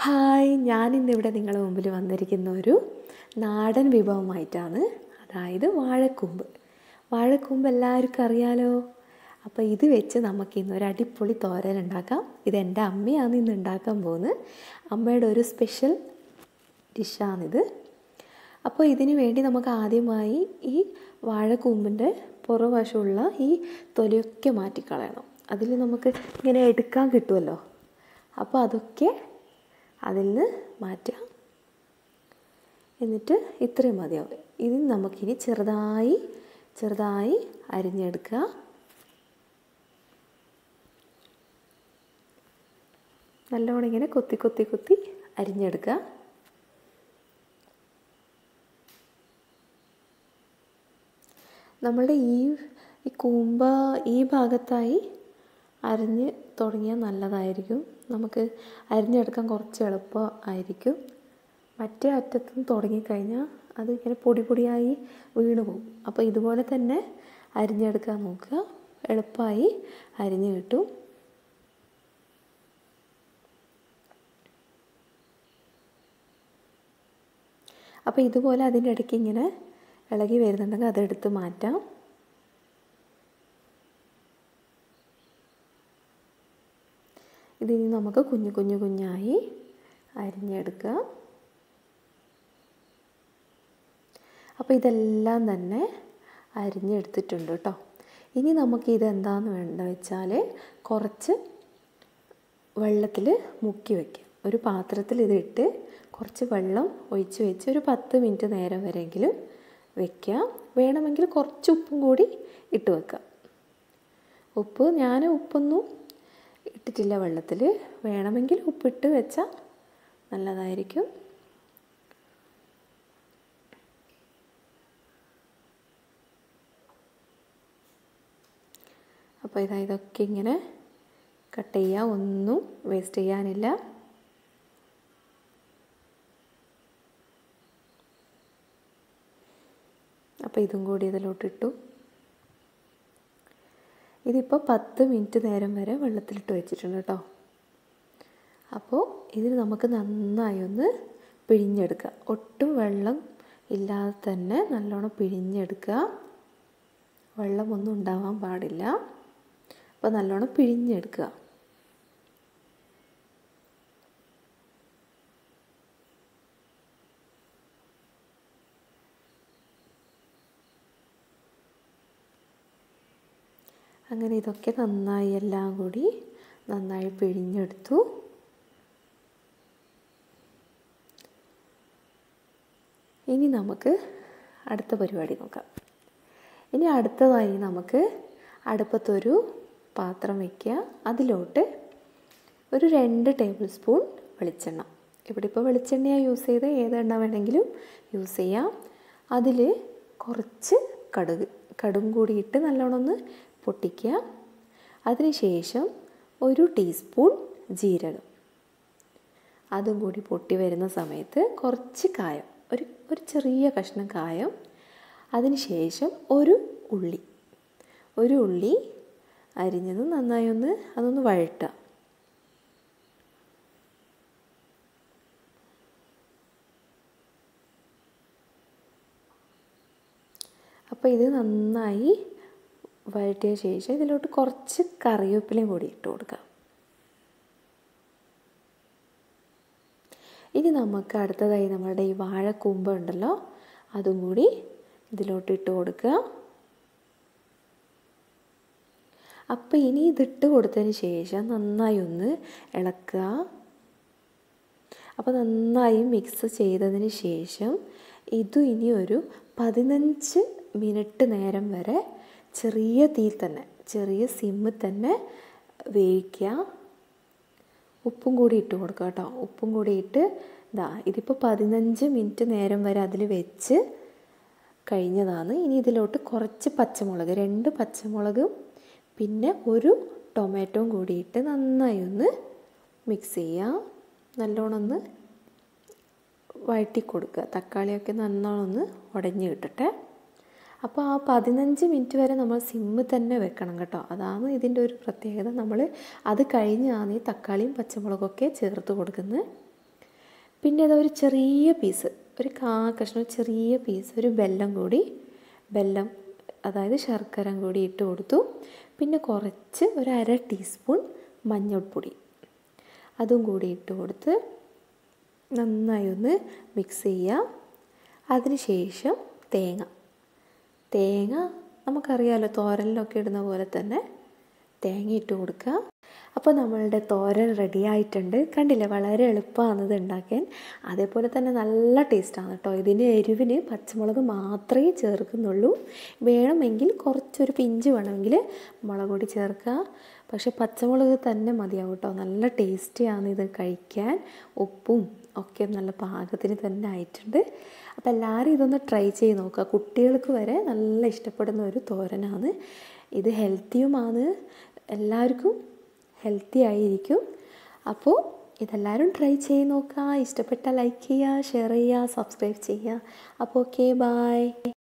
hi ഞാനിന്നിവിടെ നിങ്ങളുടെ മുമ്പിൽ വന്നിരിക്കുന്ന ഒരു നാടൻ വിഭവമായിട്ടാണ് അതായത് വാഴക്കൂമ്പ് വാഴക്കൂമ്പ് എല്ലാവർക്കും അറിയാലോ അപ്പോൾ ഇത് വെച്ച് നമുക്കിന്ന് ഒരു അടിപൊളി തോരൻ ഉണ്ടാക്കാം ഇത് എൻ്റെ അമ്മയാണ് ഇന്ന് ഉണ്ടാക്കാൻ പോകുന്നത് അമ്മയുടെ ഒരു സ്പെഷ്യൽ ഡിഷാണിത് അപ്പോൾ ഇതിന് വേണ്ടി നമുക്ക് ആദ്യമായി ഈ വാഴക്കൂമ്പിൻ്റെ പുറവശമുള്ള ഈ തൊലിയൊക്കെ മാറ്റിക്കളയണം അതിൽ നമുക്ക് ഇങ്ങനെ എടുക്കാൻ കിട്ടുമല്ലോ അപ്പോൾ അതൊക്കെ അതിൽ നിന്ന് മാറ്റാം എന്നിട്ട് ഇത്രയും മതിയാവും ഇത് നമുക്കിനി ചെറുതായി ചെറുതായി അരിഞ്ഞെടുക്കുക നല്ലോണം ഇങ്ങനെ കൊത്തി കൊത്തി കൊത്തി അരിഞ്ഞെടുക്കുക നമ്മളുടെ ഈ ഈ കൂമ്പ ഈ ഭാഗത്തായി അരിഞ്ഞ് തുടങ്ങിയാൽ നല്ലതായിരിക്കും നമുക്ക് അരിഞ്ഞെടുക്കാൻ കുറച്ച് എളുപ്പമായിരിക്കും മറ്റേ അറ്റത്തുനിന്ന് തുടങ്ങിക്കഴിഞ്ഞാൽ അത് ഇങ്ങനെ പൊടി പൊടിയായി വീണ് പോകും അപ്പോൾ ഇതുപോലെ തന്നെ അരിഞ്ഞെടുക്കാൻ നോക്കുക എളുപ്പമായി അരിഞ്ഞ് കിട്ടും അപ്പോൾ ഇതുപോലെ അതിൻ്റെ ഇടയ്ക്ക് ഇങ്ങനെ ഇളകി വരുന്നുണ്ടെങ്കിൽ അതെടുത്ത് മാറ്റാം ഇതിനി നമുക്ക് കുഞ്ഞു കുഞ്ഞു കുഞ്ഞായി അരിഞ്ഞെടുക്കുക അപ്പോൾ ഇതെല്ലാം തന്നെ അരിഞ്ഞെടുത്തിട്ടുണ്ട് കേട്ടോ ഇനി നമുക്ക് ഇതെന്താന്ന് വേണ്ട വെച്ചാൽ കുറച്ച് വെള്ളത്തിൽ മുക്കി വയ്ക്കുക ഒരു പാത്രത്തിൽ ഇതിട്ട് കുറച്ച് വെള്ളം ഒഴിച്ച് വെച്ച് ഒരു പത്ത് മിനിറ്റ് നേരം വരെയെങ്കിലും വെക്കുക വേണമെങ്കിൽ കുറച്ച് ഉപ്പും കൂടി ഇട്ട് വെക്കുക ഉപ്പ് ഞാൻ ഉപ്പൊന്നും ഇട്ടിട്ടില്ല വെള്ളത്തിൽ വേണമെങ്കിൽ ഉപ്പിട്ട് വെച്ചാൽ നല്ലതായിരിക്കും അപ്പോൾ ഇതാ ഇതൊക്കെ ഇങ്ങനെ കട്ട് ചെയ്യുക ഒന്നും വേസ്റ്റ് ചെയ്യാനില്ല അപ്പോൾ ഇതും കൂടി ഇതിലോട്ടിട്ടു ഇതിപ്പോൾ പത്ത് മിനിറ്റ് നേരം വരെ വെള്ളത്തിലിട്ട് വെച്ചിട്ടുണ്ട് കേട്ടോ അപ്പോൾ ഇതിന് നമുക്ക് നന്നായി ഒന്ന് പിഴിഞ്ഞെടുക്കുക ഒട്ടും വെള്ളം ഇല്ലാതെ തന്നെ നല്ലോണം പിഴിഞ്ഞെടുക്കുക വെള്ളമൊന്നും ഉണ്ടാവാൻ പാടില്ല അപ്പോൾ നല്ലോണം പിഴിഞ്ഞെടുക്കുക അങ്ങനെ ഇതൊക്കെ നന്നായി എല്ലാം കൂടി നന്നായി പിഴിഞ്ഞെടുത്തു ഇനി നമുക്ക് അടുത്ത പരിപാടി നോക്കാം ഇനി അടുത്തതായി നമുക്ക് അടുപ്പത്തൊരു പാത്രം വയ്ക്കുക അതിലോട്ട് ഒരു രണ്ട് ടേബിൾ സ്പൂൺ വെളിച്ചെണ്ണ ഇവിടെ ഇപ്പോൾ വെളിച്ചെണ്ണയാണ് യൂസ് ചെയ്ത് ഏതെണ്ണ വേണമെങ്കിലും യൂസ് ചെയ്യാം അതിൽ കുറച്ച് കടുക് കടും കൂടി ഇട്ട് നല്ലോണം ഒന്ന് പൊട്ടിക്കുക അതിനുശേഷം ഒരു ടീസ്പൂൺ ജീരകം അതും കൂടി പൊട്ടി വരുന്ന സമയത്ത് കുറച്ച് കായം ഒരു ഒരു ചെറിയ കഷ്ണം കായം അതിനുശേഷം ഒരു ഉള്ളി ഒരു ഉള്ളി അരിഞ്ഞത് നന്നായി ഒന്ന് അതൊന്ന് വഴട്ടുക അപ്പോൾ ഇത് നന്നായി വഴറ്റിയ ശേഷം ഇതിലോട്ട് കുറച്ച് കറിവേപ്പിലയും കൂടി ഇട്ട് കൊടുക്കാം ഇനി നമുക്ക് അടുത്തതായി നമ്മുടെ ഈ വാഴക്കൂമ്പ് ഉണ്ടല്ലോ അതും കൂടി ഇതിലോട്ട് ഇട്ട് കൊടുക്കുക അപ്പോൾ ഇനി ഇതിട്ട് കൊടുത്തതിന് ശേഷം നന്നായി ഒന്ന് ഇളക്കുക അപ്പോൾ നന്നായി മിക്സ് ചെയ്തതിന് ശേഷം ഇതും ഇനി ഒരു പതിനഞ്ച് മിനിറ്റ് നേരം വരെ ചെറിയ തീ തന്നെ ചെറിയ സിമ്മിൽ തന്നെ വേവിക്കുക ഉപ്പും കൂടി ഇട്ട് കൊടുക്കുക കേട്ടോ ഉപ്പും കൂടി ഇട്ട് ഇതാ ഇതിപ്പോൾ പതിനഞ്ച് മിനിറ്റ് നേരം വരെ അതിൽ വെച്ച് കഴിഞ്ഞതാണ് ഇനി ഇതിലോട്ട് കുറച്ച് പച്ചമുളക് രണ്ട് പച്ചമുളകും പിന്നെ ഒരു ടൊമാറ്റോയും കൂടിയിട്ട് നന്നായി ഒന്ന് മിക്സ് ചെയ്യുക നല്ലോണം ഒന്ന് വഴറ്റി കൊടുക്കുക തക്കാളിയൊക്കെ നല്ലോണം ഒന്ന് ഉടഞ്ഞ് കിട്ടട്ടെ അപ്പോൾ ആ പതിനഞ്ച് മിനിറ്റ് വരെ നമ്മൾ സിമ്മ് തന്നെ വെക്കണം കേട്ടോ അതാണ് ഇതിൻ്റെ ഒരു പ്രത്യേകത നമ്മൾ അത് കഴിഞ്ഞാണ് ഈ തക്കാളിയും പച്ചമുളകൊക്കെ ചേർത്ത് കൊടുക്കുന്നത് പിന്നെ അതൊരു ചെറിയ പീസ് ഒരു കാ കഷ്ണം ചെറിയ പീസ് ഒരു ബെല്ലം കൂടി ബെല്ലം അതായത് ശർക്കര കൂടി ഇട്ട് കൊടുത്തു പിന്നെ കുറച്ച് ഒരു അര ടീസ്പൂൺ മഞ്ഞൾപ്പൊടി അതും കൂടി ഇട്ട് കൊടുത്ത് നന്നായി ഒന്ന് മിക്സ് ചെയ്യുക അതിനുശേഷം തേങ്ങ തേങ്ങ നമുക്കറിയാമല്ലോ തോരനിലൊക്കെ ഇടുന്ന പോലെ തന്നെ തേങ്ങ ഇട്ട് കൊടുക്കുക അപ്പോൾ നമ്മളുടെ തോരൻ റെഡി ആയിട്ടുണ്ട് കണ്ടില്ലേ വളരെ എളുപ്പമാണ് ഇത് ഉണ്ടാക്കാൻ അതേപോലെ തന്നെ നല്ല ടേസ്റ്റാണ് കേട്ടോ ഇതിന് എരിവിന് പച്ചമുളക് മാത്രമേ ചേർക്കുന്നുള്ളൂ വേണമെങ്കിൽ കുറച്ചൊരു പിഞ്ച് വേണമെങ്കിൽ മുളക് പൊടി ചേർക്കുക പക്ഷേ പച്ചമുളക് തന്നെ മതിയാവും കേട്ടോ നല്ല ടേസ്റ്റിയാണ് ഇത് കഴിക്കാൻ ഉപ്പും ഒക്കെ നല്ല പാകത്തിന് തന്നെ ആയിട്ടുണ്ട് അപ്പോൾ എല്ലാവരും ഇതൊന്ന് ട്രൈ ചെയ്ത് നോക്കുക കുട്ടികൾക്ക് വരെ നല്ല ഇഷ്ടപ്പെടുന്ന ഒരു തോരനാണ് ഇത് ഹെൽത്തിയുമാണ് എല്ലാവർക്കും ഹെൽത്തി ആയിരിക്കും അപ്പോൾ ഇതെല്ലാവരും ട്രൈ ചെയ്ത് നോക്കുക ഇഷ്ടപ്പെട്ടാൽ ലൈക്ക് ചെയ്യുക ഷെയർ ചെയ്യുക സബ്സ്ക്രൈബ് ചെയ്യുക അപ്പോൾ ഓക്കെ ബായ്